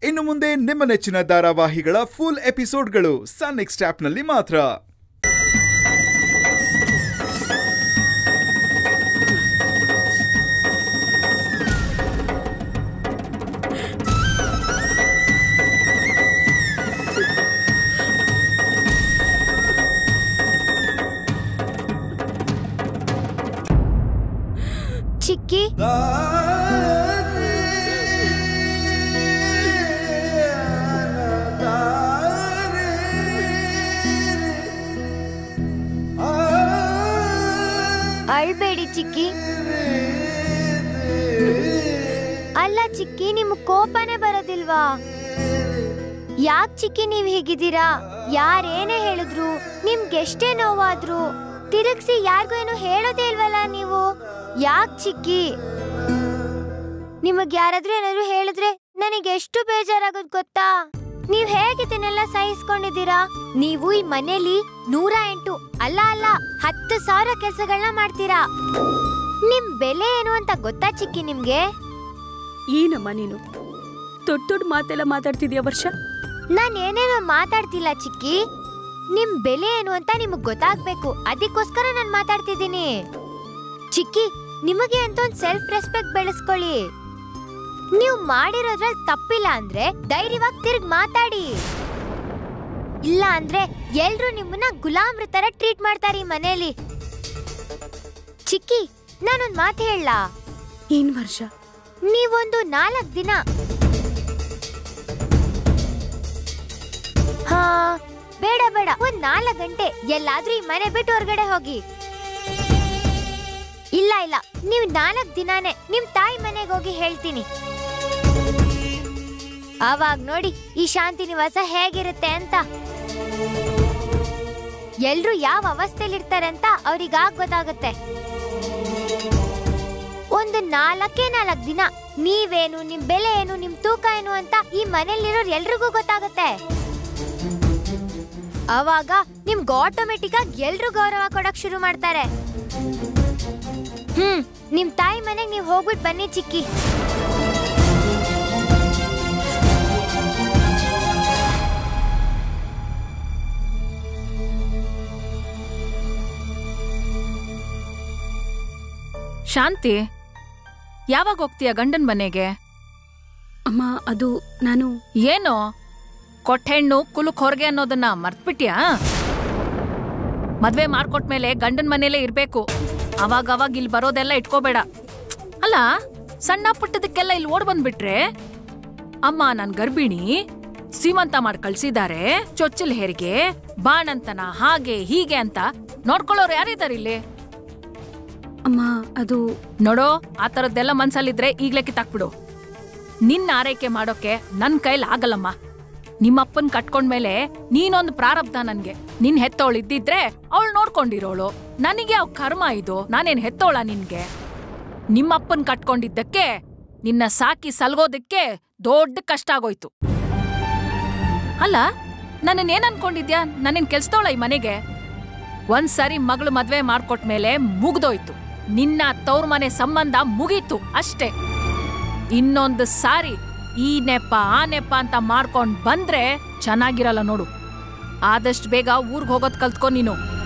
ಇನ್ನು ಮುಂದೆ ನಿಮ್ಮ ನೆಚ್ಚಿನ ಧಾರಾವಾಹಿಗಳ ಫುಲ್ ಎಪಿಸೋಡ್ಗಳು ಸನ್ ನೆಕ್ಸ್ಟ್ ಆಪ್ನಲ್ಲಿ ಮಾತ್ರ ಚಿಕ್ಕಿ ಅಳ್ಬೇಡಿ ಚಿಕ್ಕಿ ಅಲ್ಲ ಚಿಕ್ಕಿ ನಿಮ್ ಕೋಪನೇ ಬರೋದಿಲ್ವಾ ಯಾಕ್ ಚಿಕ್ಕಿ ನೀವ್ ಹೀಗಿದ್ದೀರಾ ಯಾರೇನೇ ಹೇಳಿದ್ರು ನಿಮ್ಗೆಷ್ಟೇ ನೋವಾದ್ರು ತಿರುಗ್ಸಿ ಯಾರಿಗೂ ಏನು ಹೇಳೋದೇ ಇಲ್ವಲ್ಲ ನೀವು ಯಾಕ್ ಚಿಕ್ಕಿ ನಿಮಗ್ ಯಾರಾದ್ರೂ ಏನಾದ್ರು ಹೇಳಿದ್ರೆ ನನಗೆ ಎಷ್ಟು ಬೇಜಾರಾಗೋದ್ ಗೊತ್ತಾ ನೀವ್ ಹೇಗಿದ್ದನ್ನೆಲ್ಲ ಸಹಿಸ್ಕೊಂಡಿದ್ದೀರಾ ನೀವು ಈ ಮನೇಲಿ ನೂರ ಎಂಟು ಅಲ್ಲ ಅಲ್ಲ ಹತ್ತು ಸಾವಿರ ಕೆಲ್ಸಗಳನ್ನ ಮಾಡ್ತೀರಾ ನಿಮ್ ಬೆಲೆ ಏನು ಅಂತ ಗೊತ್ತಾ ಚಿಕ್ಕಿ ನಿಮ್ಗೆ ಏನಮ್ಮ ನೀನು ದೊಡ್ಡ ದೊಡ್ಡ ಮಾತೆಲ್ಲ ಮಾತಾಡ್ತಿದ್ಯಾ ವರ್ಷ ನಾನ್ ಏನೇನೋ ಮಾತಾಡ್ತಿಲ್ಲ ಚಿಕ್ಕಿ ನಿಮ್ ಬೆಲೆ ಏನು ಅಂತ ನಿಮಗ್ ಗೊತ್ತಾಗ್ಬೇಕು ಅದಕ್ಕೋಸ್ಕರ ನಾನ್ ಮಾತಾಡ್ತಿದ್ದೀನಿ ಚಿಕ್ಕಿ ನಿಮಗೆ ಅಂತ ಒಂದ್ ಸೆಲ್ಫ್ ರೆಸ್ಪೆಕ್ಟ್ ಬೆಳೆಸ್ಕೊಳ್ಳಿ ನೀವು ಮಾಡಿರೋದ್ರಲ್ಲಿ ತಪ್ಪಿಲ್ಲ ಅಂದ್ರೆ ಧೈರ್ಯವಾಗಿ ತಿರ್ಗ್ ಮಾತಾಡಿ ಇಲ್ಲ ಅಂದ್ರೆ ಎಲ್ರು ನಿಮ್ಮನ್ನ ಗುಲಾಮ್ರ ತರ ಟ್ರೀಟ್ ಮಾಡ್ತಾರೆ ಈ ಮನೇಲಿ ಚಿಕ್ಕಿ ನಾನೊಂದ್ ಮಾತು ಹೇಳ ಏನ್ ವರ್ಷ ನೀವೊಂದು ನಾಲ್ಕ್ ದಿನ ಹಾ ಬೇಡ ಬೇಡ ಒಂದ್ ನಾಲ್ಕ್ ಗಂಟೆ ಎಲ್ಲಾದ್ರೂ ಈ ಮನೆ ಬಿಟ್ಟು ಹೊರಗಡೆ ಹೋಗಿ ಇಲ್ಲ ಇಲ್ಲ ನೀವ್ ನಾಲ್ಕ್ ದಿನಾನೇ ನಿಮ್ ತಾಯಿ ಮನೆಗೆ ಹೋಗಿ ಹೇಳ್ತೀನಿ ಆವಾಗ ನೋಡಿ ಈ ಶಾಂತಿ ನಿವಾಸ ಹೇಗಿರುತ್ತೆ ಅಂತ ಎಲ್ರು ಯಾವ ಅವಸ್ಥೆಲಿರ್ತಾರೆ ಅಂತ ಅವ್ರಿಗಾಗ ಗೊತ್ತಾಗುತ್ತೆ ಒಂದು ನಾಲ್ಕೇ ನಾಲ್ಕ್ ದಿನ ನೀವೇನು ನಿಮ್ ಬೆಲೆ ಏನು ನಿಮ್ ತೂಕ ಏನು ಅಂತ ಈ ಮನೇಲಿರೋರ್ ಎಲ್ರಿಗೂ ಗೊತ್ತಾಗುತ್ತೆ ಅವಾಗ ನಿಮ್ಗೆ ಆಟೋಮೆಟಿಕ್ ಆಗಿ ಎಲ್ರು ಗೌರವ ಕೊಡಕ್ ಶುರು ಮಾಡ್ತಾರೆ ಹ್ಮ್ ನಿಮ್ ತಾಯಿ ಮನೆಗ್ ನೀವ್ ಹೋಗ್ಬಿಟ್ ಬನ್ನಿ ಚಿಕ್ಕಿ ಶಾಂತಿ ಯಾವಾಗ ಹೋಗ್ತೀಯ ಗಂಡನ್ ಮನೆಗೆ ಅಮ್ಮ ಅದು ನಾನು ಏನು ಕೊಟ್ಟೆಣ್ಣು ಕುಲುಕ್ ಹೊರಗೆ ಅನ್ನೋದನ್ನ ಮರ್ತ್ಬಿಟ್ಯಾ ಮದ್ವೆ ಮಾಡ್ಕೊಟ್ಮೇಲೆ ಗಂಡನ್ ಮನೇಲೇ ಇರ್ಬೇಕು ಅವಾಗ ಅವಾಗ ಇಲ್ಲಿ ಬರೋದೆಲ್ಲ ಇಟ್ಕೋಬೇಡ ಅಲ್ಲ ಸಣ್ಣ ಪುಟ್ಟದಕ್ಕೆಲ್ಲ ಇಲ್ಲಿ ಓಡ್ ಬಂದ್ಬಿಟ್ರೆ ಅಮ್ಮ ನನ್ ಗರ್ಭಿಣಿ ಸೀಮಂತ ಮಾಡಿ ಕಳ್ಸಿದ್ದಾರೆ ಚೊಚ್ಚಲ್ ಹೆರಿಗೆ ಬಾಣಂತನ ಹಾಗೆ ಹೀಗೆ ಅಂತ ನೋಡ್ಕೊಳ್ಳೋರು ಯಾರಿದ್ದಾರೆ ಇಲ್ಲಿ ಅಮ್ಮ ಅದು ನೋಡೋ ಆ ಥರದ್ದೆಲ್ಲ ಮನ್ಸಲ್ಲಿದ್ರೆ ಈಗ್ಲೇ ಕಿತ್ತಾಕ್ಬಿಡು ನಿನ್ನ ಆರೈಕೆ ಮಾಡೋಕೆ ನನ್ ಕೈಲಿ ಆಗಲ್ಲಮ್ಮ ನಿಮ್ಮಪ್ಪನ್ ಕಟ್ಕೊಂಡ್ಮೇಲೆ ನೀನೊಂದು ಪ್ರಾರಬ್ಧ ನನ್ಗೆ ನಿನ್ ಹೆತ್ತೋಳು ಇದ್ದಿದ್ರೆ ಅವಳು ನೋಡ್ಕೊಂಡಿರೋಳು ನನಗೆ ಅವ್ ಕರ್ಮ ಇದು ನಾನೇನ್ ಹೆತ್ತೋಳ ನಿನ್ಗೆ ನಿಮ್ಮಪ್ಪನ್ ಕಟ್ಕೊಂಡಿದ್ದಕ್ಕೆ ನಿನ್ನ ಸಾಕಿ ಸಲ್ಗೋದಕ್ಕೆ ದೊಡ್ಡ ಕಷ್ಟ ಆಗೋಯ್ತು ಅಲ್ಲ ನನ್ನನ್ ಏನ್ ಅನ್ಕೊಂಡಿದ್ಯಾ ನನ್ನೇನ್ ಕೆಲ್ಸದೋಳ ಈ ಮನೆಗೆ ಒಂದ್ಸರಿ ಮಗಳು ಮದ್ವೆ ಮಾಡ್ಕೊಟ್ಮೇಲೆ ಮುಗ್ದೋಯ್ತು ನಿನ್ನ ತವ್ರ ಮನೆ ಸಂಬಂಧ ಮುಗೀತು ಅಷ್ಟೇ ಇನ್ನೊಂದು ಸಾರಿ ಈ ನೆಪ ಆ ನೆಪ ಅಂತ ಮಾಡ್ಕೊಂಡ್ ಬಂದ್ರೆ ಚೆನ್ನಾಗಿರಲ್ಲ ನೋಡು ಆದಷ್ಟು ಬೇಗ ಊರ್ಗ್ ಹೋಗೋದ್ ಕಲ್ತ್ಕೊ ನೀನು